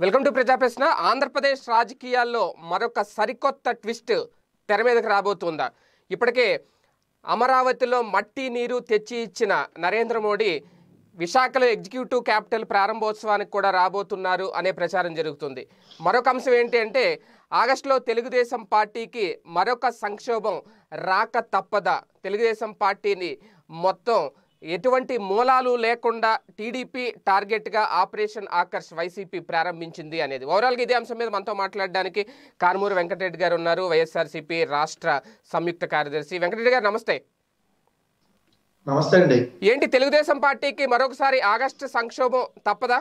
Welcome to ప్రజా ప్రశ్న ఆంధ్రప్రదేశ్ రాజకీయాల్లో మరొక సరికొత్త ట్విస్ట్ తెర మీదకి రాబోతుందా ఇప్పటికే అమరావతిలో మట్టి నీరు తెచ్చి ఇచ్చిన నరేంద్ర మోడీ విశాఖలో ఎగ్జిక్యూటివ్ క్యాపిటల్ ప్రారంభోత్సవానికి కూడా రాబోతున్నారు అనే ప్రచారం జరుగుతుంది మరొక అంశం ఏంటి అంటే ఆగస్టులో తెలుగుదేశం పార్టీకి మరొక సంక్షోభం రాక తప్పదా తెలుగుదేశం పార్టీని మొత్తం ఎటువంటి మూలాలు లేకుండా టీడీపీ టార్గెట్గా ఆపరేషన్ ఆకర్ష్ వైసీపీ ప్రారంభించింది అనేది ఓవరాల్గా ఇదే అంశం మీద మనతో మాట్లాడడానికి కారుమూరు వెంకటరెడ్డి గారు ఉన్నారు వైఎస్ఆర్సీపీ రాష్ట్ర సంయుక్త కార్యదర్శి వెంకటరెడ్డి గారు నమస్తే నమస్తే అండి ఏంటి తెలుగుదేశం పార్టీకి మరొకసారి ఆగస్టు సంక్షోభం తప్పదా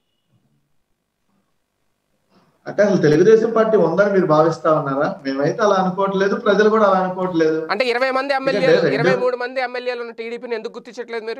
అంటే అసలు తెలుగుదేశం పార్టీ ఉందని మీరు భావిస్తా ఉన్నారా మేమైతే అలా అనుకోవట్లేదు ప్రజలు కూడా అలా అనుకోవట్లేదు అంటే ఇరవై మంది ఎమ్మెల్యేలు రెండు- ఇరవై మూడు మంది ఎమ్మెల్యేలు ఉన్న టీడీపీని ఎందుకు గుర్తించట్లేదు మీరు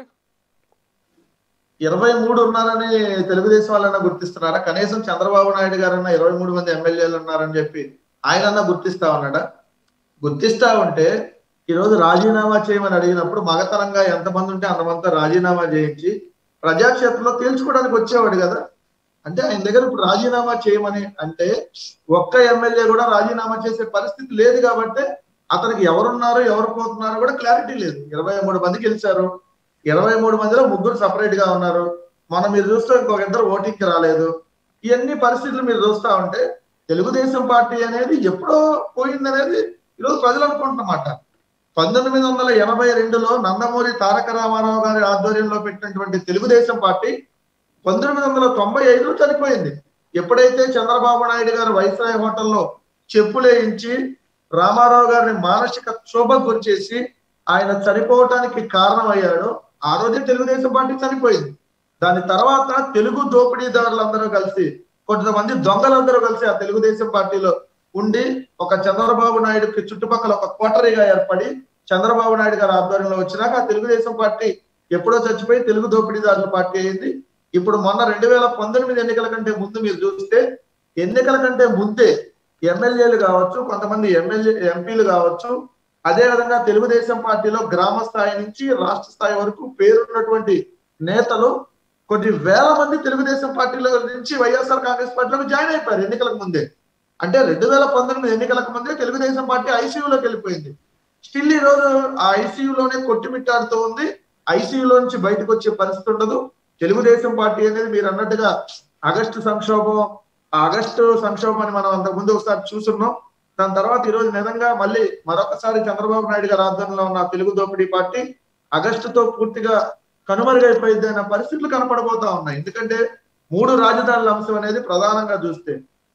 ఇరవై మూడు ఉన్నారని తెలుగుదేశం వాళ్ళన్నా గుర్తిస్తున్నారా కనీసం చంద్రబాబు నాయుడు గారన్నా ఇరవై మూడు మంది ఎమ్మెల్యేలు ఉన్నారని చెప్పి ఆయనన్నా గుర్తిస్తా ఉన్నాడా గుర్తిస్తా ఉంటే ఈ రోజు రాజీనామా చేయమని అడిగినప్పుడు మగతనంగా ఎంతమంది ఉంటే అంతమందితో రాజీనామా చేయించి ప్రజాక్షేత్రంలో తేల్చుకోవడానికి వచ్చేవాడు కదా అంటే ఆయన దగ్గర ఇప్పుడు రాజీనామా చేయమని అంటే ఒక్క ఎమ్మెల్యే కూడా రాజీనామా చేసే పరిస్థితి లేదు కాబట్టి అతనికి ఎవరున్నారు ఎవరు పోతున్నారో కూడా క్లారిటీ లేదు ఇరవై మూడు మంది గెలిచారు ఇరవై మూడు మందిలో ముగ్గురు సపరేట్ గా ఉన్నారు మనం మీరు చూస్తే ఇంకొక ఇద్దరు ఓటింగ్ కి రాలేదు ఇవన్నీ పరిస్థితులు మీరు చూస్తా ఉంటే తెలుగుదేశం పార్టీ అనేది ఎప్పుడో పోయిందనేది ఈరోజు ప్రజలు అనుకుంటున్నమాట పంతొమ్మిది వందల ఎనభై రెండులో నందమూరి తారక రామారావు గారి ఆధ్వర్యంలో పెట్టినటువంటి తెలుగుదేశం పార్టీ పంతొమ్మిది వందల తొంభై ఐదులో చనిపోయింది ఎప్పుడైతే చంద్రబాబు నాయుడు గారు వైస్రాయ్ హోటల్లో చెప్పులేయించి రామారావు గారిని మానసిక క్షోభకు గురిచేసి ఆయన చనిపోవటానికి కారణమయ్యాడు ఆ రోజే తెలుగుదేశం పార్టీ చనిపోయింది దాని తర్వాత తెలుగు దోపిడీదారులందరూ కలిసి కొంతమంది దొంగలందరూ కలిసి ఆ తెలుగుదేశం పార్టీలో ఉండి ఒక చంద్రబాబు నాయుడుకి చుట్టుపక్కల ఒక కోటరీగా ఏర్పడి చంద్రబాబు నాయుడు గారి ఆధ్వర్యంలో వచ్చినాక ఆ తెలుగుదేశం పార్టీ ఎప్పుడో చచ్చిపోయి తెలుగు దోపిడీదారుల పార్టీ అయింది ఇప్పుడు మొన్న రెండు వేల పంతొమ్మిది ఎన్నికల కంటే ముందు మీరు చూస్తే ఎన్నికల కంటే ముందే ఎమ్మెల్యేలు కావచ్చు కొంతమంది ఎమ్మెల్యే ఎంపీలు కావచ్చు అదే విధంగా తెలుగుదేశం పార్టీలో గ్రామ స్థాయి నుంచి రాష్ట్ర స్థాయి వరకు పేరున్నటువంటి నేతలు కొన్ని వేల మంది తెలుగుదేశం పార్టీలో నుంచి వైఎస్ఆర్ కాంగ్రెస్ పార్టీలోకి జాయిన్ అయిపోయారు ఎన్నికలకు ముందే అంటే రెండు వేల పంతొమ్మిది ఎన్నికలకు ముందే తెలుగుదేశం పార్టీ ఐసీయూలోకి వెళ్ళిపోయింది స్టిల్ ఈ రోజు ఆ ఐసీయూలోనే కొట్టిమిట్టాడుతూ ఉంది ఐసీయూలో నుంచి బయటకు వచ్చే పరిస్థితి ఉండదు తెలుగుదేశం పార్టీ అనేది మీరు అన్నట్టుగా ఆగస్టు సంక్షోభం ఆ ఆగస్టు సంక్షోభాన్ని మనం అంతకు ముందు ఒకసారి చూసున్నాం దాని తర్వాత ఈ రోజు నిజంగా మళ్ళీ మరొకసారి చంద్రబాబు నాయుడు గారి ఆధ్వర్యంలో ఉన్న తెలుగు దోపిడీ పార్టీ ఆగస్టుతో పూర్తిగా కనుమరుగైపోయింది అనే పరిస్థితులు కనపడబోతా ఉన్నాయి ఎందుకంటే మూడు రాజధానుల అంశం అనేది ప్రధానంగా చూస్తే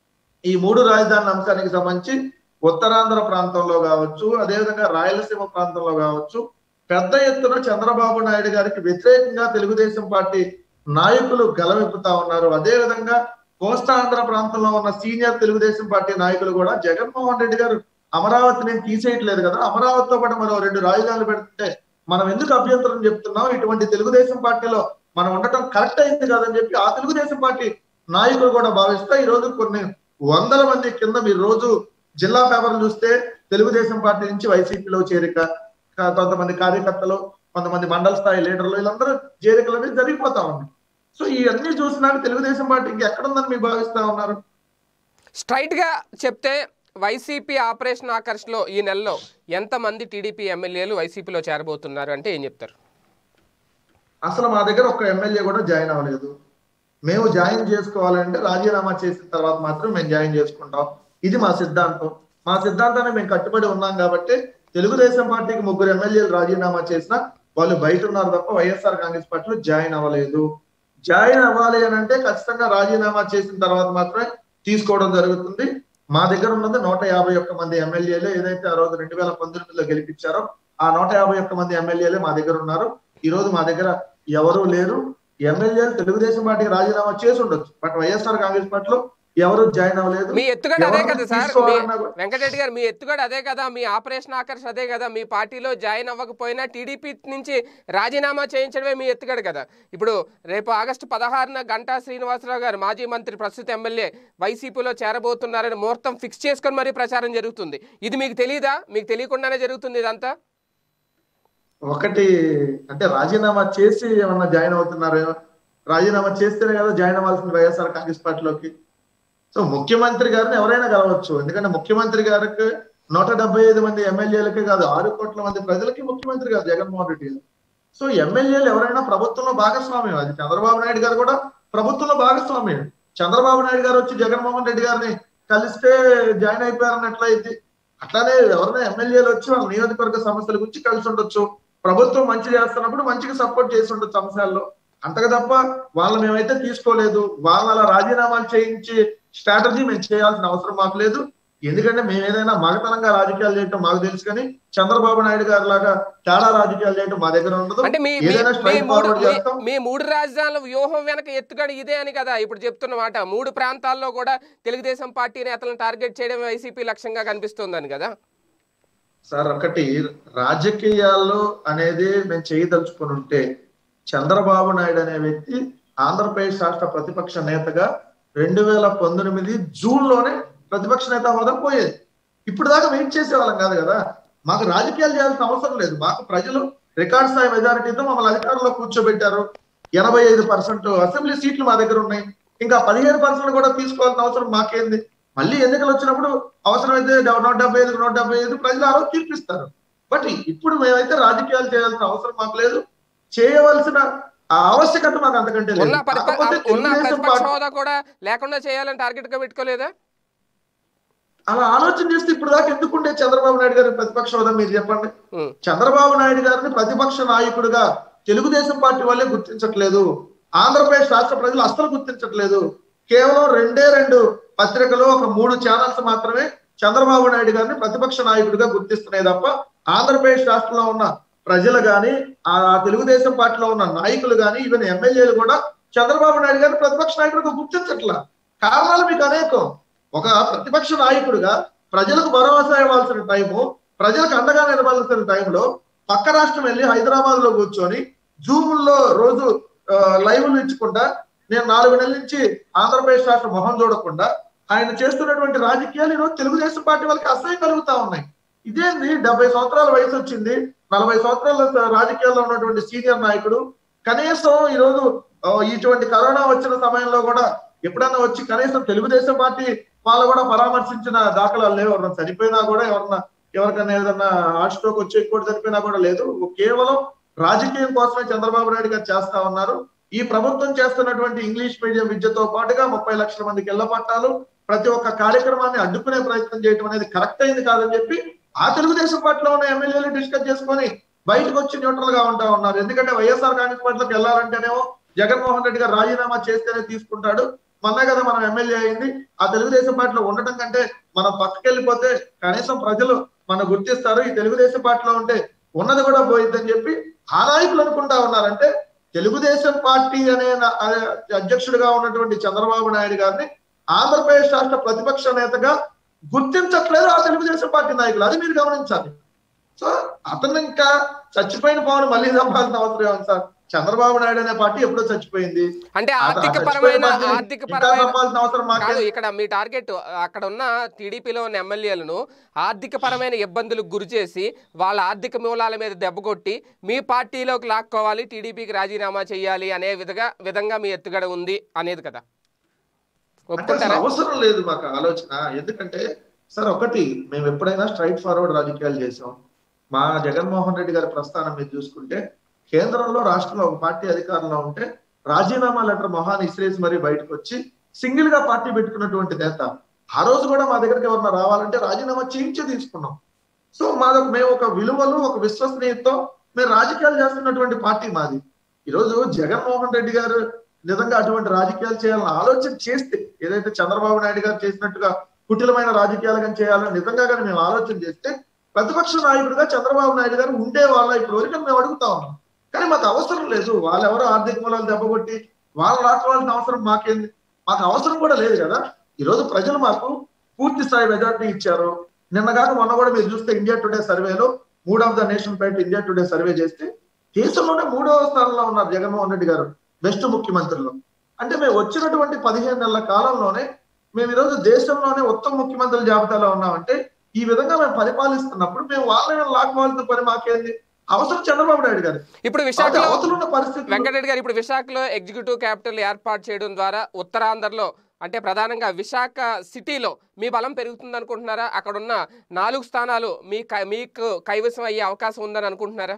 ఈ మూడు రాజధానుల అంశానికి సంబంధించి ఉత్తరాంధ్ర ప్రాంతంలో కావచ్చు అదేవిధంగా రాయలసీమ ప్రాంతంలో కావచ్చు పెద్ద ఎత్తున చంద్రబాబు నాయుడు గారికి వ్యతిరేకంగా తెలుగుదేశం పార్టీ నాయకులు గలమెప్పుతా ఉన్నారు అదే విధంగా కోస్తాంధ్ర ప్రాంతంలో ఉన్న సీనియర్ తెలుగుదేశం పార్టీ నాయకులు కూడా జగన్మోహన్ రెడ్డి గారు అమరావతి నేను తీసేయట్లేదు కదా అమరావతితో పాటు మరో రెండు రాజధానులు పెడుతుంటే మనం ఎందుకు అభ్యంతరం చెప్తున్నాం ఇటువంటి తెలుగుదేశం పార్టీలో మనం ఉండటం కరెక్ట్ అయింది కాదని చెప్పి ఆ తెలుగుదేశం పార్టీ నాయకులు కూడా భావిస్తే ఈ రోజు కొన్ని వందల మంది కింద మీరు రోజు జిల్లా పేపర్లు చూస్తే తెలుగుదేశం పార్టీ నుంచి వైసీపీలో చేరిక కా- కొంతమంది కార్యకర్తలు కొంతమంది మండల స్థాయి లీడర్లు వీళ్ళందరూ చేరికలు అనేది జరిగిపోతా ఉంది సో ఇవన్నీ చూసినాక తెలుగుదేశం పార్టీ ఇంకా ఎక్కడుందని మీరు భావిస్తా ఉన్నారు స్ట్రైట్గా చెప్తే వైసీపీ ఆపరేషన్ ఆకర్ష్లో ఈ నెలలో ఎంతమంది టీడీపీ ఎమ్మెల్యేలు వైసీపీలో చేరబోతున్నారు అంటే ఏం చెప్తారు అసలు మా దగ్గర ఒక ఎమ్మెల్యే కూడా జాయిన్ అవ్వలేదు మేము జాయిన్ చేసుకోవాలంటే రాజీనామా చేసిన తర్వాత మాత్రం మేము జాయిన్ చేసుకుంటాం ఇది మా సిద్ధాంతం మా సిద్ధాంతాన్ని మేము కట్టుబడి ఉన్నాం కాబట్టి తెలుగుదేశం పార్టీకి ముగ్గురు ఎమ్మెల్యేలు రాజీనామా చేసినా వాళ్ళు బయట ఉన్నారు తప్ప వైఎస్ఆర్ కాంగ్రెస్ పార్టీలో జాయిన్ అవ్వలేదు జాయిన్ అవ్వాలి అని అంటే ఖచ్చితంగా రాజీనామా చేసిన తర్వాత మాత్రమే తీసుకోవడం జరుగుతుంది మా దగ్గర ఉన్నది నూట యాభై ఒక్క మంది ఎమ్మెల్యేలు ఏదైతే ఆ రోజు రెండు వేల పంతొమ్మిదిలో గెలిపించారో ఆ నూట యాభై ఒక్క మంది ఎమ్మెల్యేలే మా దగ్గర ఉన్నారు ఈ రోజు మా దగ్గర ఎవరు లేరు ఎమ్మెల్యేలు తెలుగుదేశం పార్టీకి రాజీనామా చేసి ఉండొచ్చు బట్ వైఎస్ఆర్ కాంగ్రెస్ పార్టీలో ఎవరు జాయిన్ అవ్వలేదు మీ ఎత్తుగడ అదే కదా ఎవరిని సార్ మీ తీసుకోవాలన్నా కూడా- వెంకటరెడ్డి గారు మీ ఎత్తుగడ అదే కదా మీ ఆపరేషన్ ఆకర్ష్ అదే కదా మీ పార్టీలో జాయిన్ అవ్వకపోయినా టీడీపీ నుంచి రాజీనామా చేయించడమే మీ ఎత్తుగడ కదా ఇప్పుడు రేపు ఆగస్టు పదహారున గంటా శ్రీనివాసరావు గారు మాజీ మంత్రి ప్రస్తుత ఎమ్మెల్యే వైసీపీలో చేరబోతున్నారని ముహూర్తం ఫిక్స్ చేసుకొని మరీ ప్రచారం జరుగుతుంది ఇది మీకు తెలియదా మీకు తెలియకుండానే జరుగుతుంది ఇదంతా ఒకటి అంటే రాజీనామా చేసి ఏమన్నా జాయిన్ అవుతున్నారేమో రాజీనామా చేస్తేనే కదా జాయిన్ అవ్వాల్సింది వైఎస్ఆర్ కాంగ్రెస్ పార్టీలోకి సో ముఖ్యమంత్రి గారిని ఎవరైనా కలవచ్చు ఎందుకంటే ముఖ్యమంత్రి గారికి నూట డెబ్బై ఐదు మంది ఎమ్మెల్యేలకే కాదు ఆరు కోట్ల మంది ప్రజలకి ముఖ్యమంత్రి గారు జగన్మోహన్ రెడ్డి గారు సో ఎమ్మెల్యేలు ఎవరైనా ప్రభుత్వంలో భాగస్వామ్యం అది చంద్రబాబు నాయుడు గారు కూడా ప్రభుత్వంలో భాగస్వామ్యం చంద్రబాబు నాయుడు గారు వచ్చి జగన్మోహన్ రెడ్డి గారిని కలిస్తే జాయిన్ అయిపోయారన్నట్లయితే అట్లానే ఎవరైనా ఎమ్మెల్యేలు వచ్చి వాళ్ళ నియోజకవర్గ సమస్యల గురించి కలిసి ఉండొచ్చు ప్రభుత్వం మంచి చేస్తున్నప్పుడు మంచిగా సపోర్ట్ చేసి ఉండొచ్చు అంశాల్లో అంతగా తప్ప వాళ్ళు మేమైతే తీసుకోలేదు వాళ్ళ అలా రాజీనామాలు చేయించి స్ట్రాటజీ మేము చేయాల్సిన అవసరం మాకు లేదు ఎందుకంటే మేము ఏదైనా మగతనంగా రాజకీయాలు చేయటం మాకు తెలుసు కానీ చంద్రబాబు నాయుడు గారి లాగా తేడా రాజకీయాలు చేయటం మా దగ్గర ఉండదు అంటే మీ మీ- ఏదైనా మీ స్ట్రైట్ మూడు ఫార్వర్డ్ మీ- చేస్తాం మీ మూడు రాజధానుల వ్యూహం వెనక ఎత్తుగడ ఇదే అని కదా ఇప్పుడు చెప్తున్న మాట మూడు ప్రాంతాల్లో కూడా తెలుగుదేశం పార్టీ నేతలను టార్గెట్ చేయడం వైసీపీ లక్ష్యంగా కనిపిస్తోందని కదా సార్ ఒకటి రాజకీయాల్లో అనేది మేము చేయదలుచుకుని ఉంటే చంద్రబాబు నాయుడు అనే వ్యక్తి ఆంధ్రప్రదేశ్ రాష్ట్ర ప్రతిపక్ష నేతగా రెండు వేల పంతొమ్మిది జూన్ లోనే ప్రతిపక్ష నేత హోదా పోయేది ఇప్పుడు దాకా వెయిట్ చేసేవాళ్ళం కాదు కదా మాకు రాజకీయాలు చేయాల్సిన అవసరం లేదు మాకు ప్రజలు రికార్డ్ స్థాయి మెజారిటీతో మమ్మల్ని అధికారంలో కూర్చోబెట్టారు ఎనభై ఐదు పర్సెంట్ అసెంబ్లీ సీట్లు మా దగ్గర ఉన్నాయి ఇంకా పదిహేను పర్సెంట్ కూడా తీసుకోవాల్సిన అవసరం మాకేంది మళ్ళీ ఎన్నికలు వచ్చినప్పుడు అవసరమైతే డెవ- నూట డెబ్బై ఐదు నూట డెబ్బై ఐదు ప్రజలు ఆ రోజు తీర్పిస్తారు బట్ ఇప్పుడు మేమైతే రాజకీయాలు చేయాల్సిన అవసరం మాకు లేదు చేయవలసిన ఆ ఆవశ్యకత మాకు అంతకంటే లేదు ఉన్న పరిప- కాకపోతే ఉన్న తెలుగుదేశం ప్రతిపక్ష పార్టీ హోదా కూడా లేకుండా చేయాలని టార్గెట్ గా పెట్టుకోలేదా అలా ఆలోచన చేస్తే ఇప్పుడు దాకా ఎందుకుండే చంద్రబాబు నాయుడు గారి ప్రతిపక్ష హోదా మీరు చెప్పండి ఉం. చంద్రబాబు నాయుడు గారిని ప్రతిపక్ష నాయకుడిగా తెలుగుదేశం పార్టీ వాళ్ళే గుర్తించట్లేదు ఆంధ్రప్రదేశ్ రాష్ట్ర ప్రజలు అస్సలు గుర్తించట్లేదు కేవలం రెండే రెండు పత్రికలు ఒక మూడు ఛానల్స్ మాత్రమే చంద్రబాబు నాయుడు గారిని ప్రతిపక్ష నాయకుడిగా గుర్తిస్తున్నాయి తప్ప ఆంధ్రప్రదేశ్ రాష్ట్రంలో ఉన్న ప్రజలు గాని ఆ తెలుగుదేశం పార్టీలో ఉన్న నాయకులు గాని ఈవెన్ ఎమ్మెల్యేలు కూడా చంద్రబాబు నాయుడు గారిని ప్రతిపక్ష నాయకుడిగా గుర్తించట్లా కారణాలు మీకు అనేకం ఒక ప్రతిపక్ష నాయకుడిగా ప్రజలకు భరోసా ఇవ్వాల్సిన టైము ప్రజలకు అండగా నిలవాల్సిన టైంలో పక్క రాష్ట్రం వెళ్ళి హైదరాబాద్ లో కూర్చొని జూమ్ లో రోజు లైవ్లు ఇచ్చుకుంటా నేను నాలుగు నెలల నుంచి ఆంధ్రప్రదేశ్ రాష్ట్ర మొహం చూడకుండా ఆయన చేస్తున్నటువంటి రాజకీయాలు ఈరోజు తెలుగుదేశం పార్టీ వాళ్ళకి అసహ్యం కలుగుతా ఉన్నాయి ఇదేంది డెబ్బై సంవత్సరాల వయసు వచ్చింది నలభై సంవత్సరాల రాజకీయాల్లో ఉన్నటువంటి సీనియర్ నాయకుడు కనీసం ఈరోజు ఆ, ఇటువంటి కరోనా వచ్చిన సమయంలో కూడా ఎప్పుడన్నా వచ్చి కనీసం తెలుగుదేశం పార్టీ వాళ్ళు కూడా పరామర్శించిన దాఖలాలు లేవు ఎవరన్నా చనిపోయినా కూడా ఎవరన్నా ఎవరికన్నా ఏదన్నా హార్ట్ స్ట్రోక్ వచ్చి ఇంకోటి చనిపోయినా కూడా లేదు కేవలం రాజకీయం కోసమే చంద్రబాబు నాయుడు గారు చేస్తా ఉన్నారు ఈ ప్రభుత్వం చేస్తున్నటువంటి ఇంగ్లీష్ మీడియం విద్యతో పాటుగా ముప్పై లక్షల మందికి ఇళ్ల పట్టాలు ప్రతి ఒక్క కార్యక్రమాన్ని అడ్డుకునే ప్రయత్నం చేయడం అనేది కరెక్ట్ అయింది కాదని చెప్పి ఆ తెలుగుదేశం పార్టీలో ఉన్న ఎమ్మెల్యేలు డిస్కస్ చేసుకొని బయటకు వచ్చి న్యూట్రల్ గా ఉంటా ఉన్నారు ఎందుకంటే వైఎస్ఆర్ కాంగ్రెస్ పార్టీలోకి వెళ్ళాలంటేనేమో జగన్మోహన్ రెడ్డి గారు రాజీనామా చేస్తేనే తీసుకుంటాడు మొన్న కదా మనం ఎమ్మెల్యే అయింది ఆ తెలుగుదేశం పార్టీలో ఉండటం కంటే మనం పక్కకి వెళ్ళిపోతే కనీసం ప్రజలు మనం గుర్తిస్తారు ఈ తెలుగుదేశం పార్టీలో ఉంటే ఉన్నది కూడా పోయిద్దని చెప్పి ఆ నాయకులు అనుకుంటా ఉన్నారంటే తెలుగుదేశం పార్టీ అనే నా- అనే అధ్యక్షుడిగా ఉన్నటువంటి చంద్రబాబు నాయుడు గారిని ఆంధ్రప్రదేశ్ రాష్ట్ర ప్రతిపక్ష నేతగా గుర్తించట్లేదు ఆ తెలుగుదేశం పార్టీ నాయకులు అది మీరు గమనించాలి సో అతను ఇంకా చచ్చిపోయిన పవన్ మళ్ళీ చంపాల్సిన అవసరం ఏముంది సార్ చంద్రబాబు నాయుడు అనే పార్టీ ఎప్పుడో చచ్చిపోయింది అంటే ఆ ఆర్థిక చచ్చిపోయిన పరమైన పార్టీని ఆర్థిక ఇంకా పరమైన చంపాల్సిన అవసరం మాకే కాదు ఇక్కడ మీ టార్గెట్ అక్కడ ఉన్న టీడీపీలో ఉన్న ఎమ్మెల్యేలను ఆర్థిక పరమైన ఇబ్బందులకు గురి చేసి వాళ్ళ ఆర్థిక మూలాల మీద దెబ్బకొట్టి మీ పార్టీలోకి లాక్కోవాలి టీడీపీకి రాజీనామా చేయాలి అనే విధంగా విధంగా మీ ఎత్తుగడ ఉంది అనేది కదా అంటే అసలు ఒప్పుకుంటారా అవసరం లేదు మాకు ఆలోచన ఎందుకంటే సార్ ఒకటి మేము ఎప్పుడైనా స్ట్రైట్ ఫార్వర్డ్ రాజకీయాలు చేసాం మా జగన్మోహన్ రెడ్డి గారి ప్రస్థానం మీరు చూసుకుంటే కేంద్రంలో రాష్ట్రంలో ఒక పార్టీ అధికారంలో ఉంటే రాజీనామా లెటర్ మొహాన్ని ఇసిరేసి మరీ బయటకు వచ్చి సింగిల్ గా పార్టీ పెట్టుకున్నటువంటి నేత ఆ రోజు కూడా మా దగ్గరికి ఎవరన్నా రావాలంటే రాజీనామా చేయించే తీసుకున్నాం సో మాది మేము ఒక విలువలు ఒక విశ్వసనీయతతో మేము రాజకీయాలు చేస్తున్నటువంటి పార్టీ మాది ఈరోజు జగన్మోహన్ రెడ్డి గారు నిజంగా అటువంటి రాజకీయాలు చేయాలని ఆలోచన చేస్తే ఏదైతే చంద్రబాబు నాయుడు గారు చేసినట్టుగా కుటిలమైన రాజకీయాలు కానీ చేయాలని నిజంగా కానీ మేము ఆలోచన చేస్తే ప్రతిపక్ష నాయకుడిగా చంద్రబాబు నాయుడు గారు ఉండే వాళ్ళ ఇప్పుడు వరకు మేము అడుగుతా ఉన్నాం కానీ మాకు అవసరం లేదు వాళ్ళెవరో ఆర్థిక మూలాలు దెబ్బకొట్టి వాళ్ళు రాసుకోవాల్సిన అవసరం మాకేంది మాకు అవసరం కూడా లేదు కదా ఈ రోజు ప్రజలు మాకు పూర్తి స్థాయి మెజార్టీ ఇచ్చారు నిన్నగాక మొన్న కూడా మీరు చూస్తే ఇండియా టుడే సర్వేలో మూడ్ ఆఫ్ ద నేషన్ పేట ఇండియా టుడే సర్వే చేస్తే దేశంలోనే మూడవ స్థానంలో ఉన్నారు జగన్మోహన్ రెడ్డి గారు బెస్ట్ ముఖ్యమంత్రులు అంటే మేము వచ్చినటువంటి పదిహేను నెలల కాలంలోనే మేము ఈరోజు దేశంలోనే ఉత్తమ ముఖ్యమంత్రుల జాబితాలో ఉన్నామంటే ఈ విధంగా మేము పరిపాలిస్తున్నప్పుడు మేము వాళ్ళని లాక్కోవాల్సిన పని మాకేంది అవసరం చంద్రబాబు నాయుడు గారు ఇప్పుడు కాబట్టి విశాఖలో అవతల ఉన్న పరిస్థితి వెంకటరెడ్డి గారు ఇప్పుడు విశాఖలో ఎగ్జిక్యూటివ్ క్యాపిటల్ ఏర్పాటు చేయడం ద్వారా ఉత్తరాంధ్రలో అంటే ప్రధానంగా విశాఖ సిటీలో మీ బలం పెరుగుతుంది అనుకుంటున్నారా అక్కడ ఉన్న నాలుగు స్థానాలు మీ కై- మీకు కైవసం అయ్యే అవకాశం ఉందని అనుకుంటున్నారా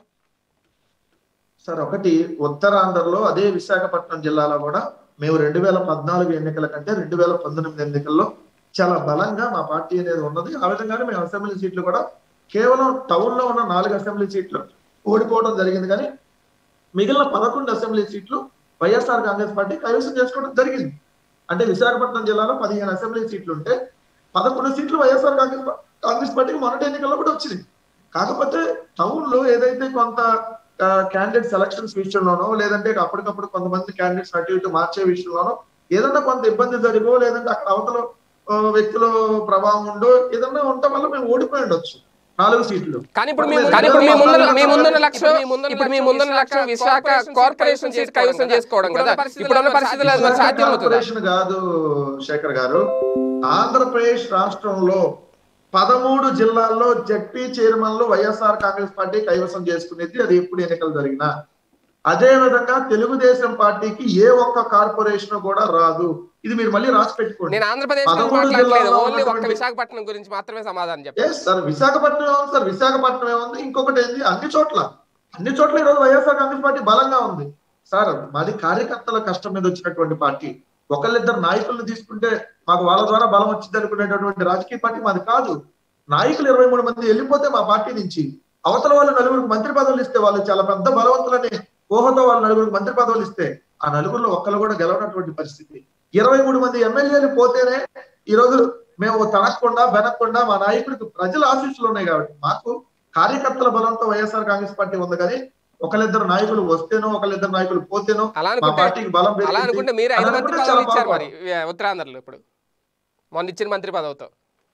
సార్ ఒకటి ఉత్తరాంధ్రలో అదే విశాఖపట్నం జిల్లాలో కూడా మేము రెండు వేల పద్నాలుగు ఎన్నికల కంటే రెండు వేల పంతొమ్మిది ఎన్నికల్లో చాలా బలంగా మా పార్టీ అనేది ఉన్నది ఆ విధంగానే మేము అసెంబ్లీ సీట్లు కూడా కేవలం టౌన్ లో ఉన్న నాలుగు అసెంబ్లీ సీట్లు ఓడిపోవడం జరిగింది కానీ మిగిలిన పదకొండు అసెంబ్లీ సీట్లు వైఎస్ఆర్ కాంగ్రెస్ పార్టీ కైవసం చేసుకోవడం జరిగింది అంటే విశాఖపట్నం జిల్లాలో పదిహేను అసెంబ్లీ సీట్లు ఉంటే పదకొండు సీట్లు వైఎస్ఆర్ కాంగ్రెస్ పా- కాంగ్రెస్ పార్టీకి మొన్నటి ఎన్నికల్లో కూడా వచ్చింది కాకపోతే టౌన్ లో ఏదైతే కొంత క్యాండిడేట్ సెలక్షన్స్ విషయంలోనో లేదంటే అప్పటికప్పుడు కొంతమంది క్యాండిడేట్స్ అటు ఇటు మార్చే విషయంలోనో ఏదన్నా కొంత ఇబ్బంది జరిగో లేదంటే అక్కడ అవతల ఆ, వ్యక్తుల ప్రభావం ఉండో ఏదన్నా ఉండటం వల్ల మేము ఓడిపోయి ఉండొచ్చు నాలుగు సీట్లు కానీ ఇప్పుడు మీ కానీ ఇప్పుడు మీ ముందు మీ ముందున్న ఇప్పుడు లక్ష్యం ఇప్పుడు మీ ముందున్న లక్ష్యం విశాఖ కార్పొరేషన్ సీట్ కైవసం చేసుకోవడం కదా ఇప్పుడున్న పరిస్థితుల్లో అది మరి సాధ్యం అవుతుందా కార్పొరేషన్ కాదు శేఖర్ గారు ఆంధ్రప్రదేశ్ రాష్ట్రంలో పదమూడు జిల్లాల్లో జడ్పీ చైర్మన్లు వైఎస్ఆర్ కాంగ్రెస్ పార్టీ కైవసం చేసుకునేది అది ఎప్పుడు ఎన్నికలు జరిగినా అదే విధంగా తెలుగుదేశం పార్టీకి ఏ ఒక్క కార్పొరేషన్ కూడా రాదు ఇది మీరు మళ్ళీ రాసి పెట్టుకోండి నేను ఆంధ్రప్రదేశ్ గురించి పదమూడు మాట్లాడలేదు జిల్లాల్లో ఓన్లీ ఒక్క ఉన్నటువంటి- విశాఖపట్నం గురించి మాత్రమే సమాధానం చెప్పండి ఎస్ సార్ విశాఖపట్నం ఏముంది సార్ విశాఖపట్నం ఏముంది ఇంకొకటి ఏంది అన్ని చోట్ల అన్ని చోట్ల ఈరోజు వైఎస్ఆర్ కాంగ్రెస్ పార్టీ బలంగా ఉంది సార్ మాది కార్యకర్తల కష్టం మీద వచ్చినటువంటి పార్టీ ఒకళ్ళిద్దరు నాయకులను తీసుకుంటే మాకు వాళ్ళ ద్వారా బలం వచ్చింది అనుకునేటటువంటి రాజకీయ పార్టీ మాది కాదు నాయకులు ఇరవై మూడు మంది వెళ్ళిపోతే మా పార్టీ నుంచి అవతల వాళ్ళు నలుగురికి మంత్రి పదవులు ఇస్తే వాళ్ళు చాలా పెద్ద బలవంతులని ఊహతో వాళ్ళు నలుగురికి మంత్రి పదవులు ఇస్తే ఆ నలుగురిలో ఒక్కరు కూడా గెలవనటువంటి పరిస్థితి ఇరవై మూడు మంది ఎమ్మెల్యేలు పోతేనే ఈ రోజు మేము తనకుండా బెనకుండా మా నాయకుడికి ప్రజల ఆశీస్సులు ఉన్నాయి కాబట్టి మాకు కార్యకర్తల బలంతో వైఎస్ఆర్ కాంగ్రెస్ పార్టీ ఉంది కానీ ఒకళ్ళిద్దరు నాయకులు వస్తేనో ఒకళ్ళిద్దరు నాయకులు పోతేనో అలా మా అనుకుంటే పార్టీకి బలం అలా పెరిగింది. అనుకుంటే మీరు ఐదు అలా మంత్రి అనుకుంటే పదవులు చాలా ఇచ్చారు పాపం. మరి ఏ, ఉత్తరాంధ్రలో ఇప్పుడు మొన్న ఇచ్చిన మంత్రి పదవితో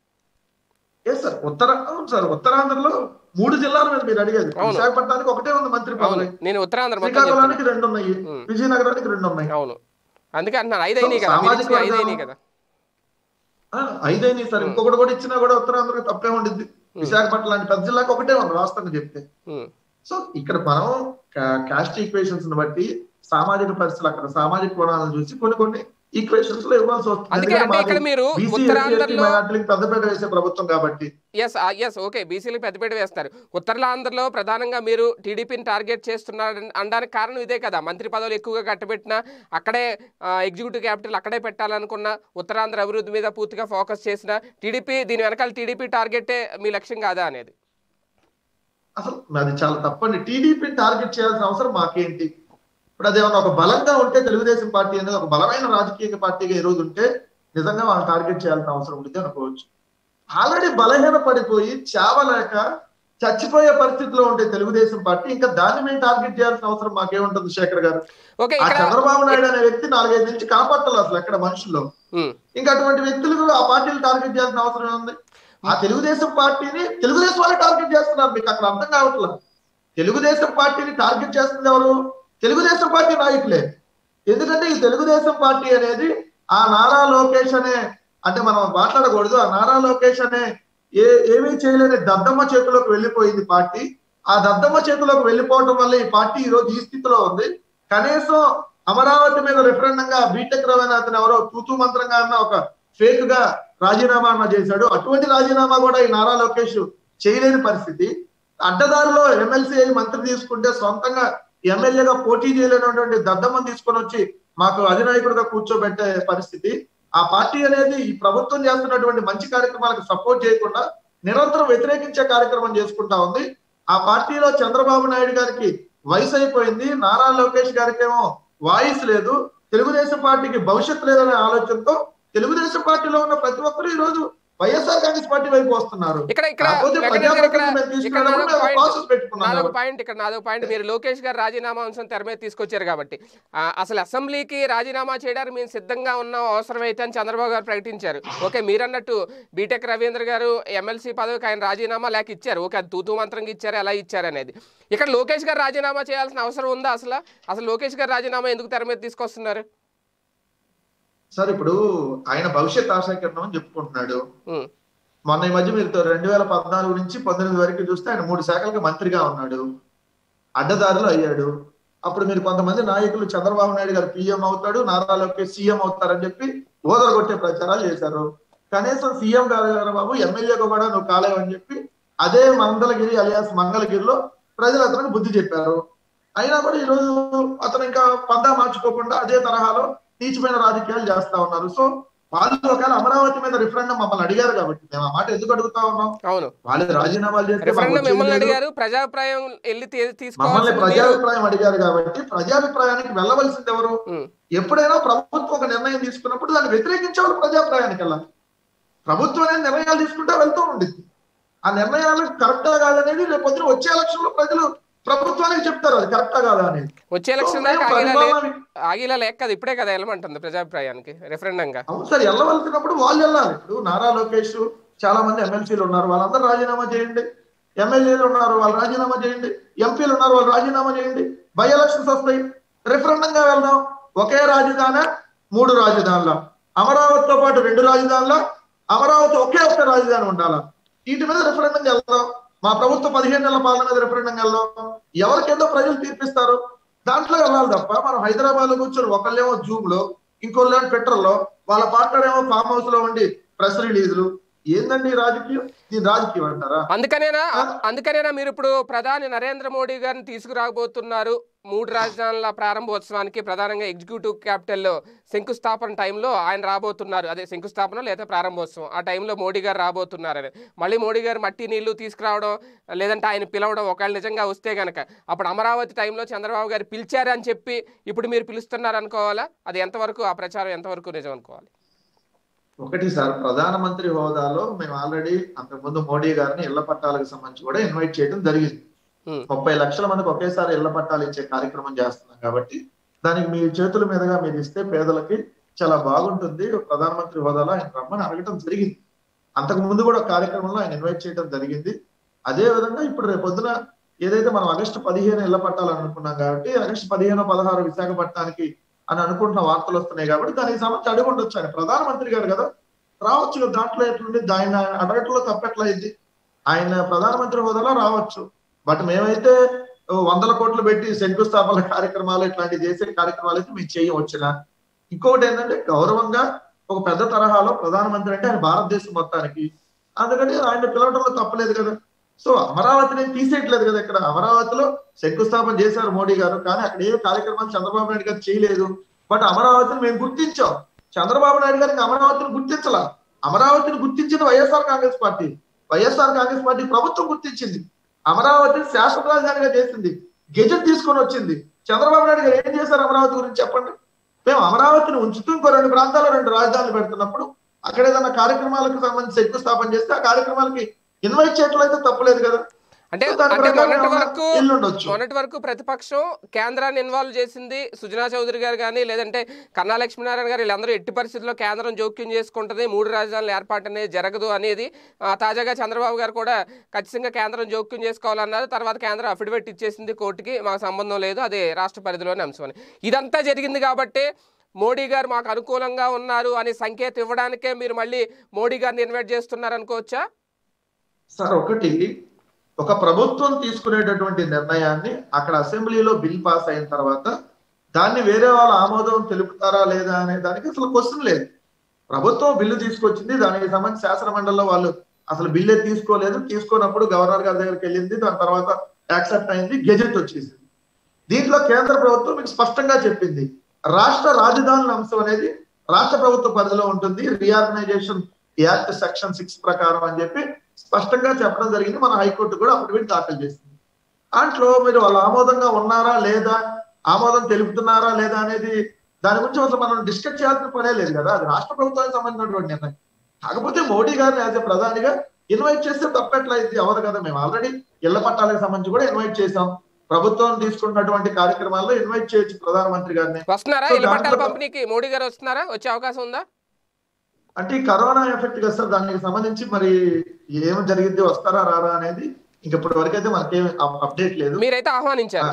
ఎస్ సార్ ఉత్తర అవును సార్ ఉత్తరాంధ్రలో మూడు జిల్లాల మీద మీరు అడిగేది అవును. విశాఖపట్నానికి ఒకటే ఉంది మంత్రి అవును పదవి నేను ఉత్తరాంధ్ర మొత్తం చెప్తాను శ్రీకాకుళానికి రెండు ఉన్నాయి ఉం. విజయనగరానికి రెండు ఉన్నాయి అవును అందుకే అంటున్నాను ఐదు అయినాయి కదా మీరు సామాజిక ఇచ్చిన ఐదు వర్గం- అయినాయి కదా ఆ, ఐదైంది సార్ ఉం. ఇంకొకటి కూడా ఇచ్చినా కూడా ఉత్తరాంధ్రకి తప్పే ఉండిద్ది ఉం. విశాఖపట్నం లాంటి పెద్ద జిల్లాకి ఒకటే ఉంది వాస్తవంగా చెప్తే ఉమ్. సో ఇక్కడ మనం కాస్ట్ ఈక్వేషన్స్ బట్టి సామాజిక పరిస్థితులు అక్కడ సామాజిక కోణాలను చూసి కొన్ని కొన్ని ఈక్వేషన్స్ లో ఇవ్వాల్సి వస్తుంది అందుకే ఎందుకంటే అంటే ఇక్కడ మాది మీరు BC, SC, ఉత్తరాంధ్రలో మైనార్టీలకు పెద్దపేట వేసే ప్రభుత్వం కాబట్టి ఎస్ ఎస్ ఓకే బీసీలకు పెద్దపీట వేస్తారు ఉత్తరాంధ్రలో ప్రధానంగా మీరు టీడీపీని టార్గెట్ చేస్తున్నారు అనడానికి కారణం ఇదే కదా మంత్రి పదవులు ఎక్కువగా కట్టబెట్టినా అక్కడే ఎగ్జిక్యూటివ్ క్యాపిటల్ అక్కడే పెట్టాలనుకున్న ఉత్తరాంధ్ర అభివృద్ధి మీద పూర్తిగా ఫోకస్ చేసిన టీడీపీ దీని వెనకాల టీడీపీ టార్గెటే మీ లక్ష్యం కాదా అనేది అసలు అది చాలా తప్పండి టీడీపీని టార్గెట్ చేయాల్సిన అవసరం మాకేంటి ఇప్పుడు అదేమన్నా ఒక బలంగా ఉంటే తెలుగుదేశం పార్టీ అనేది ఒక బలమైన రాజకీయ పార్టీగా ఈ రోజు ఉంటే నిజంగా వాళ్ళని టార్గెట్ చేయాల్సిన అవసరం ఉంటుంది అనుకోవచ్చు ఆల్రెడీ బలహీన పడిపోయి చావలేక చచ్చిపోయే పరిస్థితిలో ఉంటే తెలుగుదేశం పార్టీ ఇంకా దాన్ని మేము టార్గెట్ చేయాల్సిన అవసరం మాకేముంటుంది శేఖర్ గారు ఓకే ఆ ఇక్కడ చంద్రబాబు నాయుడు అనే వ్యక్తి నాలుగైదు నుంచి కాపాడాలి అసలు ఎక్కడ మనుషుల్లో ఉమ్, ఇంకా అటువంటి వ్యక్తులకు ఆ పార్టీలు టార్గెట్ చేయాల్సిన అవసరం ఏముంది ఆ తెలుగుదేశం పార్టీని తెలుగుదేశం వాళ్ళే టార్గెట్ చేస్తున్నారు మీకు అక్కడ అర్థం కావట్లేదు తెలుగుదేశం పార్టీని టార్గెట్ చేస్తుంది ఎవరు తెలుగుదేశం పార్టీ నాయకులే ఎందుకంటే ఈ తెలుగుదేశం పార్టీ అనేది ఆ నారా లోకేష్ అనే అంటే మనం మాట్లాడకూడదు ఆ నారా లోకేష్ అనే ఏ ఏమీ చేయలేని దద్దమ్మ చేతిలోకి వెళ్ళిపోయింది పార్టీ ఆ దద్దమ్మ చేతిలోకి వెళ్ళిపోవడం వల్ల ఈ పార్టీ ఈ రోజు ఈ స్థితిలో ఉంది కనీసం అమరావతి మీద రిఫరెండంగా బీటెక్ రవీనాథన్ ఎవరో తూతూ మంత్రంగా అన్న ఒక ఫేక్ గా రాజీనామా అన్న చేశాడు అటువంటి రాజీనామా కూడా ఈ నారా లోకేష్ చేయలేని పరిస్థితి అడ్డదారిలో ఎమ్మెల్సీ అయి మంత్రి తీసుకుంటే సొంతంగా ఎమ్మెల్యేగా పోటీ చేయలేనటువంటి దద్దమ్మని తీసుకొని వచ్చి మాకు అధినాయకుడిగా కూర్చోబెట్టే పరిస్థితి ఆ పార్టీ అనేది ఈ ప్రభుత్వం చేస్తున్నటువంటి మంచి కార్యక్రమాలకు సపోర్ట్ చేయకుండా నిరంతరం వ్యతిరేకించే కార్యక్రమం చేసుకుంటా ఉంది ఆ పార్టీలో చంద్రబాబు నాయుడు గారికి వయసు అయిపోయింది నారా లోకేష్ గారికి ఏమో వాయిస్ లేదు తెలుగుదేశం పార్టీకి భవిష్యత్తు లేదనే ఆలోచనతో తెలుగుదేశం పార్టీలో ఉన్న ప్రతి ఒక్కరు ఈ రోజు వైఎస్ఆర్ కాంగ్రెస్ పార్టీ వైపు వస్తున్నారు ఇక్కడ ఇక్కడ కాకపోతే వెంకటేష్ గారు ఇక్కడ ప్రజాప్రతినిధులు ఇక్కడ తీసుకున్నప్పుడు నాదొక మేము పాయింట్ ప్రాసెస్ పెట్టుకున్నాం నాదొక కాబట్టి. పాయింట్ ఇక్కడ నాదొక పాయింట్ మీరు లోకేష్ గారు రాజీనామా అంశం తెర మీద తీసుకొచ్చారు కాబట్టి ఆ, అసలు అసెంబ్లీకి రాజీనామా చేయడానికి మేము సిద్ధంగా ఉన్నాం అవసరమైతే అని చంద్రబాబు గారు ప్రకటించారు ఓకే మీరన్నట్టు బీటెక్ రవీంద్ర గారు ఎమ్మెల్సీ పదవికి ఆయన రాజీనామా లేక ఇచ్చారు ఓకే అది తూతూ మంత్రంగా ఇచ్చారు ఎలా ఇచ్చారు అనేది ఇక్కడ లోకేష్ గారు రాజీనామా చేయాల్సిన అవసరం ఉందా అసలు అసలు లోకేష్ గారు రాజీనామా ఎందుకు తెర మీద తీసుకొస్తున్నారు సార్ ఇప్పుడు ఆయన భవిష్యత్ ఆశాకిరణం అని చెప్పుకుంటున్నాడు ఉమ్, మొన్న ఈ మధ్య మీరు రెండు వేల పద్నాలుగు నుంచి పంతొమ్మిది వరకు చూస్తే ఆయన మూడు శాఖలకు మంత్రిగా ఉన్నాడు అడ్డదారులు అయ్యాడు అప్పుడు మీరు కొంతమంది నాయకులు చంద్రబాబు నాయుడు గారు పిఎం అవుతాడు నారా లోకేష్ సీఎం అవుతారని చెప్పి ఓదరగొట్టే ప్రచారాలు చేశారు కనీసం సీఎం గారు గారు బాబు ఎమ్మెల్యేగా కూడా నువ్వు కాలేవు అని చెప్పి అదే మంగళగిరి అలియాస్ మంగళగిరిలో ప్రజలు అతనికి బుద్ధి చెప్పారు అయినా కూడా ఈ రోజు అతను ఇంకా పందా మార్చుకోకుండా అదే తరహాలో నీచమైన రాజకీయాలు చేస్తా ఉన్నారు సో వాళ్ళు ఒకవేళ అమరావతి మీద రిఫరెండం మమ్మల్ని అడిగారు కాబట్టి మేము ఆ మాట ఎందుకు అడుగుతా ఉన్నాం అవును వాళ్ళు రాజీనామాలు చేస్తే మాకు రిఫరెండం వచ్చేది మిమ్మల్ని లేదు. అడిగారు ప్రజాభిప్రాయం వెళ్ళి తీ- మమ్మల్ని తీసుకోవాల్సింది మీరు ప్రజాభిప్రాయం అడిగారు కాబట్టి ప్రజాభిప్రాయానికి వెళ్ళవలసింది ఎవరు ఉమ్, ఎప్పుడైనా ప్రభుత్వం ఒక నిర్ణయం తీసుకున్నప్పుడు దాన్ని వ్యతిరేకించే వాళ్ళు ప్రజాభిప్రాయానికి వెళ్ళాలి ప్రభుత్వం అనేది నిర్ణయాలు తీసుకుంటా వెళ్తూ ఉండింది ఆ నిర్ణయాలు కరెక్టా కాదనేది రేపు పొద్దున వచ్చే ఎలక్షన్ లో ప్రజలు ప్రభుత్వానికి చెప్తారు అది కరెక్టా కాదా అనేది వచ్చే ఎలక్షన్ సో దాకా మేము ఆగిలా లే- పరిపాలన- ఆగిలా లేక కదా ఇప్పుడే కదా వెళ్ళమంటుంది ప్రజాభిప్రాయానికి రెఫరెండంగా అవును సార్ వెళ్ళవలసినప్పుడు వాళ్ళు వెళ్ళాలి ఇప్పుడు నారా లోకేష్ చాలా మంది ఎమ్మెల్సీలు ఉన్నారు వాళ్ళందరూ రాజీనామా చేయండి ఎమ్మెల్యేలు ఉన్నారు వాళ్ళు రాజీనామా చేయండి ఎంపీలు ఉన్నారు వాళ్ళు రాజీనామా చేయండి బై ఎలక్షన్స్ వస్తాయి రెఫరెండం గా వెళ్దాం ఒకే రాజధాని మూడు రాజధానుల అమరావతితో పాటు రెండు రాజధానుల అమరావతి ఒకే ఒక్క రాజధాని ఉండాలా వీటి మీద రెఫరెండం వెళ్దాం మా ప్రభుత్వం పదిహేను నెలల పాలన మీద రెఫరెండం వెళ్దాం ఎవరికేదో ప్రజలు తీర్పిస్తారు దాంట్లో వెళ్ళాలి తప్ప మనం హైదరాబాద్ లో కూర్చొని ఒకళ్ళేమో జూమ్ లో ఇంకోళ్ళేమో ట్విట్టర్ లో వాళ్ళ పార్ట్నర్ ఏమో ఫామ్ హౌస్ లో ఉండి ప్రెస్ రిలీజులు ఏందండి ఈ రాజకీయం దీని రాజకీయం అంటారా అందుకనేనా అందుకనేనా మీరు ఇప్పుడు ప్రధాని నరేంద్ర మోడీ గారిని తీసుకురాబోతున్నారు మూడు రాజధానుల ప్రారంభోత్సవానికి ప్రధానంగా ఎగ్జిక్యూటివ్ క్యాపిటల్లో శంకుస్థాపన టైంలో ఆయన రాబోతున్నారు అదే శంకుస్థాపన లేదా ప్రారంభోత్సవం ఆ టైంలో మోడీ గారు రాబోతున్నారని మళ్ళీ మోడీ గారు మట్టి నీళ్లు తీసుకురావడం లేదంటే ఆయన పిలవడం ఒకవేళ నిజంగా వస్తే గనక అప్పుడు అమరావతి టైంలో చంద్రబాబు గారు పిలిచారని చెప్పి ఇప్పుడు మీరు పిలుస్తున్నారు అనుకోవాలా అది ఎంతవరకు ఆ ప్రచారం ఎంతవరకు నిజం అనుకోవాలి ఒకటి సార్ ప్రధానమంత్రి హోదాలో మేము ఆల్రెడీ అంతకుముందు మోడీ గారిని ఇళ్ల పట్టాలకు సంబంధించి కూడా ఇన్వైట్ చేయడం జరిగింది ఉమ్, ముప్పై లక్షల మందికి ఒకేసారి ఇళ్ల పట్టాలు ఇచ్చే కార్యక్రమం చేస్తున్నాం కాబట్టి దానికి మీ చేతుల మీదుగా మీరు ఇస్తే పేదలకి చాలా బాగుంటుంది ప్రధానమంత్రి హోదాలో ఆయన రమ్మని అడగటం జరిగింది అంతకు ముందు కూడా ఒక కార్యక్రమంలో ఆయన ఇన్వైట్ చేయడం జరిగింది అదే విధంగా ఇప్పుడు రేపు పొద్దున ఏదైతే మనం ఆగస్టు పదిహేను ఇళ్ల పట్టాలని అనుకున్నాం కాబట్టి ఆగస్టు పదిహేను పదహారు విశాఖపట్నానికి అని అనుకుంటున్న వార్తలు వస్తున్నాయి కాబట్టి దానికి సంబంధించి అడిగి ఉండొచ్చు ఆయన ప్రధానమంత్రి గారు కదా రావచ్చు కదా, దాంట్లో ఎట్లుంది ఆయన అడగట్లో తప్పెట్లయింది ఆయన ప్రధానమంత్రి హోదాలో రావచ్చు బట్ మేమైతే ఓ వందల కోట్లు పెట్టి శంకుస్థాపన కార్యక్రమాలు ఇట్లాంటివి చేసే కార్యక్రమాలు అయితే మేము చేయవచ్చునా ఇంకొకటి ఏంటంటే గౌరవంగా ఒక పెద్ద తరహాలో ప్రధానమంత్రి అంటే ఆయన భారతదేశం మొత్తానికి అందుకని ఆయన పిలవడంలో తప్పలేదు కదా సో అమరావతిని తీసేయట్లేదు కదా ఇక్కడ అమరావతిలో శంకుస్థాపన చేశారు మోడీ గారు కానీ అక్కడ ఏ కార్యక్రమాలు చంద్రబాబు నాయుడు గారు చేయలేదు బట్ అమరావతిని మేము గుర్తించాం చంద్రబాబు నాయుడు గారికి అమరావతిని గుర్తించాల అమరావతిని గుర్తించిన వైఎస్ఆర్ కాంగ్రెస్ పార్టీ వైఎస్ఆర్ కాంగ్రెస్ పార్టీ ప్రభుత్వం గుర్తించింది అమరావతిని శాశ్వత రాజధానిగా చేసింది గెజెట్ తీసుకొని వచ్చింది చంద్రబాబు నాయుడు గారు ఏం చేశారు అమరావతి గురించి చెప్పండి మేము అమరావతిని ఉంచుతూ ఇంకో రెండు ప్రాంతాల్లో రెండు రాజధానులు పెడుతున్నప్పుడు అక్కడ ఏదైనా కార్యక్రమాలకు సంబంధించి శంకుస్థాపన చేస్తే ఆ కార్యక్రమాలకి ఇన్వైట్ చేయట్లయితే తప్పలేదు కదా అంటే సో దాని అంటే ప్రకారం మొన్నటి ఏమన్నా వరకు ఇల్లు ఉండొచ్చు మొన్నటి వరకు ప్రతిపక్షం కేంద్రాన్ని ఇన్వాల్వ్ చేసింది సుజనా చౌదరి గారు కానీ లేదంటే కన్నా లక్ష్మీనారాయణ గారు వీళ్ళందరూ ఎట్టి పరిస్థితుల్లో కేంద్రం జోక్యం చేసుకుంటుంది మూడు రాజధానుల ఏర్పాటు అనేది జరగదు అనేది ఆ, తాజాగా చంద్రబాబు గారు కూడా ఖచ్చితంగా కేంద్రం జోక్యం చేసుకోవాలన్నారు తర్వాత కేంద్రం అఫిడవిట్ ఇచ్చేసింది కోర్టుకి మాకు సంబంధం లేదు అదే రాష్ట్ర పరిధిలోని అంశం అని ఇదంతా జరిగింది కాబట్టి మోడీ గారు మాకు అనుకూలంగా ఉన్నారు అనే సంకేతం ఇవ్వడానికే మీరు మళ్ళీ మోడీ గారిని ఇన్వైట్ చేస్తున్నారు అనుకోవచ్చా సార్ ఒకటి ఒక ప్రభుత్వం తీసుకునేటటువంటి నిర్ణయాన్ని అక్కడ అసెంబ్లీలో బిల్ పాస్ అయిన తర్వాత దాన్ని వేరే వాళ్ళ ఆమోదం తెలుపుతారా లేదా అనే దానికి అసలు క్వశ్చన్ లేదు ప్రభుత్వం బిల్లు తీసుకొచ్చింది దానికి సంబంధించి శాసన మండలిలో వాళ్ళు అసలు బిల్లే తీసుకోలేదు తీసుకోనప్పుడు గవర్నర్ గారి దగ్గరికి వెళ్ళింది దాని తర్వాత యాక్సెప్ట్ అయింది గెజెట్ వచ్చేసింది దీంట్లో కేంద్ర ప్రభుత్వం మీకు స్పష్టంగా చెప్పింది రాష్ట్ర రాజధానుల అంశం అనేది రాష్ట్ర ప్రభుత్వ పరిధిలో ఉంటుంది రీఆర్గనైజేషన్ యాక్ట్ సెక్షన్ సిక్స్ ప్రకారం అని చెప్పి స్పష్టంగా చెప్పడం జరిగింది మన హైకోర్టు కూడా అఫిడవిట్ దాఖలు చేసింది దాంట్లో మీరు వాళ్ళు ఆమోదంగా ఉన్నారా లేదా ఆమోదం తెలుపుతున్నారా లేదా అనేది దాని గురించి అసలు మనం డిస్కస్ చేయాల్సిన పనే లేదు కదా అది రాష్ట్ర ప్రభుత్వానికి సంబంధించినటువంటి నిర్ణయం కాకపోతే మోడీ గారిని యాజ్ ఎ ప్రధానిగా ఇన్వైట్ చేస్తే తప్పట్లయితే అవదు కదా మేము ఆల్రెడీ ఇళ్ల పట్టాలకు సంబంధించి కూడా ఇన్వైట్ చేసాం ప్రభుత్వం తీసుకున్నటువంటి కార్యక్రమాల్లో ఇన్వైట్ చేయొచ్చు ప్రధానమంత్రి గారిని వస్తున్నారా సో ఇళ్ళ పట్టాల దాంట్లో- పంపిణీకి మోడీ గారు వస్తున్నారా వచ్చే అవకాశం ఉందా అంటే ఈ కరోనా ఎఫెక్ట్ కదా సార్ దానికి సంబంధించి మరి ఏం జరిగింది వస్తారా రారా అనేది ఇంక ఇప్పటి వరకు అయితే మనకేం అప్డేట్ లేదు మీరైతే ఆహ్వానించారు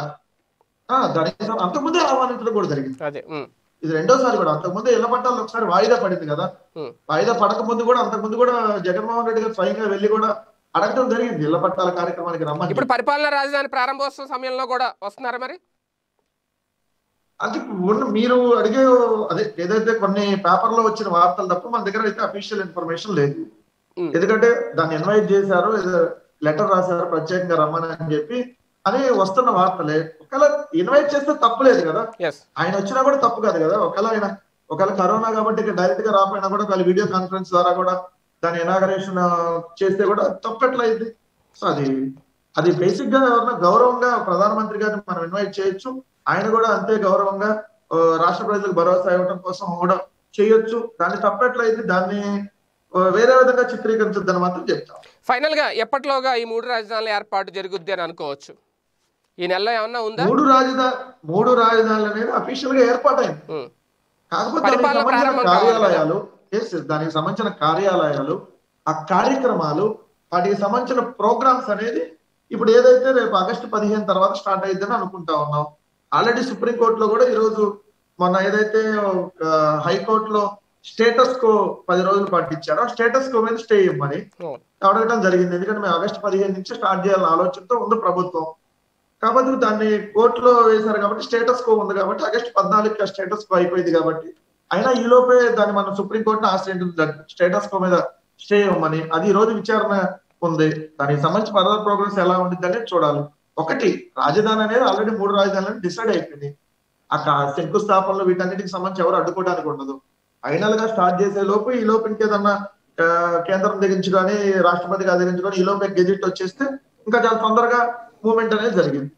ఆ, దానికి సం- అంతకుముందే ఆహ్వానించడం కూడా జరిగింది అదే ఉమ్, ఇది రెండోసారి కూడా అంతకుముందు ఇళ్ల పట్టాలు ఒకసారి వాయిదా పడింది కదా ఉమ్. వాయిదా పడక ముందు కూడా అంతకుముందు కూడా జగన్మోహన్ రెడ్డి గారు స్వయంగా వెళ్ళి కూడా అడగడం జరిగింది ఇళ్ల పట్టాల కార్యక్రమానికి రమ్మని ఇప్పుడు పరిపాలనా రాజధాని ప్రారంభోత్సవం సమయంలో కూడా వస్తున్నారా మరి అది ఉన్న మీరు అడిగే అదే ఏదైతే కొన్ని పేపర్లో వచ్చిన వార్తలు తప్ప మన దగ్గర అయితే అఫీషియల్ ఇన్ఫర్మేషన్ లేదు ఉమ్. ఎందుకంటే దాన్ని ఇన్వైట్ చేశారు ఏదో లెటర్ రాశారు ప్రత్యేకంగా రమ్మని అని చెప్పి అని వస్తున్న వార్తలే ఒకవేళ ఇన్వైట్ చేస్తే తప్పులేదు కదా ఎస్ ఆయన వచ్చినా కూడా తప్పు కాదు కదా ఒకవేళ ఆయన ఒకవేళ కరోనా కాబట్టి ఇక డైరెక్ట్ గా రాపోయినా కూడా ఒకవేళ వీడియో కాన్ఫరెన్స్ ద్వారా కూడా దాని ఇనాగరేషన్ చేస్తే కూడా తప్పట్లయింది సో అది అది బేసిక్ గా ఎవరన్నా గౌరవంగా ప్రధానమంత్రి గారిని మనం ఇన్వైట్ చేయొచ్చు ఆయన కూడా అంతే గౌరవంగా ఆ, రాష్ట్ర ప్రజలకు భరోసా ఇవ్వడం కోసం కూడా చేయొచ్చు దాన్ని తప్పట్లయింది దాన్ని ఆ, వేరే విధంగా చిత్రీకరించొద్దని మాత్రం చెప్తాం ఫైనల్ గా ఎప్పటిలోగా ఈ మూడు రాజధానుల ఏర్పాటు జరుగుద్ది అని అనుకోవచ్చు ఈ నెలలో ఏమన్నా ఉందా మూడు రాజధాని మూడు రాజధానులు అనేది అఫీషియల్ గా ఏర్పాటైంది ఉమ్. కాకపోతే దానికి పరిపాలన సంబంధించిన ప్రారంభం కావాలి కదా? కార్యాలయాలు yes, yes, దానికి సంబంధించిన కార్యాలయాలు ఆ కార్యక్రమాలు వాటికి సంబంధించిన ప్రోగ్రామ్స్ అనేది ఇప్పుడు ఏదైతే రేపు ఆగస్టు పదిహేను తర్వాత స్టార్ట్ అయిద్దని అనుకుంటా ఉన్నాం ఆల్రెడీ సుప్రీం కోర్టులో కూడా ఈ రోజు మొన్న ఏదైతే హైకోర్టులో స్టేటస్ కో పది రోజులు పాటు ఇచ్చారో స్టేటస్ కో మీద స్టే ఇవ్వమని ఓ. అడగడం జరిగింది ఎందుకంటే మేము ఆగస్టు పదిహేను నుంచి స్టార్ట్ చేయాలన్న ఆలోచనతో ఉంది ప్రభుత్వం కాబట్టి దాన్ని కోర్టులో వేశారు కాబట్టి స్టేటస్ కో ఉంది కాబట్టి ఆగస్టు పద్నాలుగు స్టేటస్ కో అయిపోయింది కాబట్టి అయినా ఈ లోపే దాన్ని మనం సుప్రీం కోర్టును ఆశ్రయించింది స్టేటస్ కో మీద స్టే ఇవ్వమని అది ఈ రోజు విచారణ ఉంది దానికి సంబంధించి ఫర్దర్ ప్రోగ్రెస్ ఎలా ఉంటుంది అనేది చూడాలి ఒకటి రాజధాని అనేది ఆల్రెడీ మూడు రాజధానులు డిసైడ్ అయిపోయింది అక్కడ శంకుస్థాపనలు వీటన్నిటికి సంబంధించి ఎవరు అడ్డుకోవడానికి ఉండదు ఫైనల్ గా స్టార్ట్ చేసే లోపు ఈ లోపు ఇంకేదన్నా ఆ, కేంద్రం దగ్గర నుంచి కానీ రాష్ట్రపతి గారి దగ్గర నుంచి కానీ ఈ లోపు గెజిట్ వచ్చేస్తే ఇంకా చాలా తొందరగా మూవ్మెంట్ అనేది జరిగింది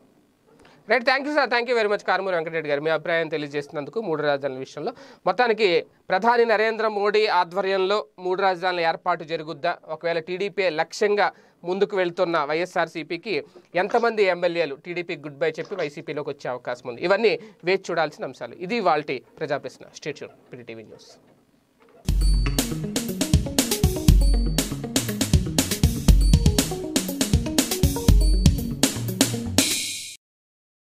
right thank you sir thank you very much Karumuri Venkata Reddy గారు మీ అభిప్రాయం తెలియజేసినందుకు మూడు రాజధానుల విషయంలో మొత్తానికి ప్రధాని నరేంద్ర మోడీ ఆధ్వర్యంలో మూడు రాజధానుల ఏర్పాటు జరుగుద్దా ఒకవేళ టీడీపీ లక్ష్యంగా ముందుకు వెళ్తున్న వైఎస్ఆర్సీపీకి ఎంతమంది ఎమ్మెల్యేలు టీడీపీ గుడ్ బై చెప్పి వైసీపీలోకి వచ్చే అవకాశం ఉంది ఇవన్నీ వేచి చూడాల్సిన అంశాలు ఇది వాళ్ళ ప్రజా ప్రశ్న స్టేట్యూన్ టీవీ న్యూస్